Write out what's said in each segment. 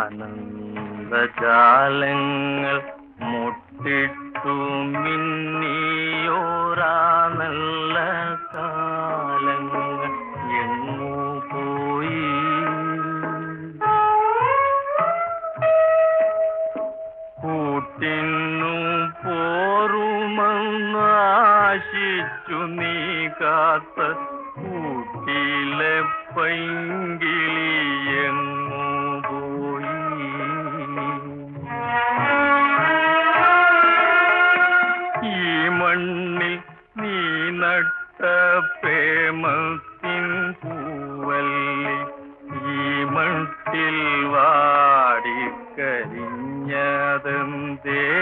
ആനന്ദജാലങ്ങൾ മുട്ടിട്ടു മിന്നിയോരാ നല്ല കാലങ്ങൾ എങ്ങു പോയി കൂട്ടിന്നു പോറുമെന്നാശിച്ചു നീ കാത്ത കൂട്ടിലെ പൈങ്കിളി എങ്ങു പോയി ഈ മണ്ണിൽ നീ നട്ട പ്രേമത്തിൻ പൂവല്ലി ഈ മട്ടിൽ വാടിക്കരിഞ്ഞതെന്തേ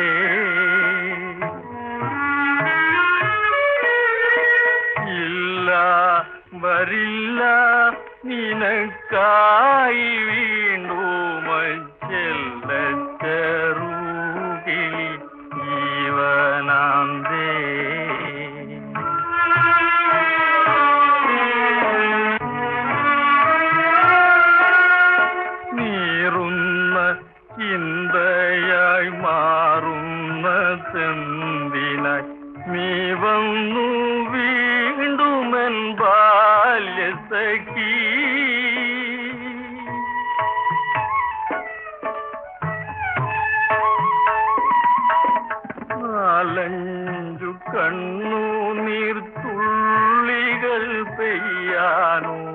ഇല്ല വരില്ല നിനക്കായി വീണ്ടും ചെല്ല ചെറുകിളി ജീവനാന്തേ നീറുന്ന ചിന്തയായി മാറുന്ന ചെന്തിനായി നീ വന്നു വീണ്ടുമെൻ ബാല്യസഖി നാലഞ്ചു കണ്ണു നീർത്തുള്ളികൾ പെയ്യാനോ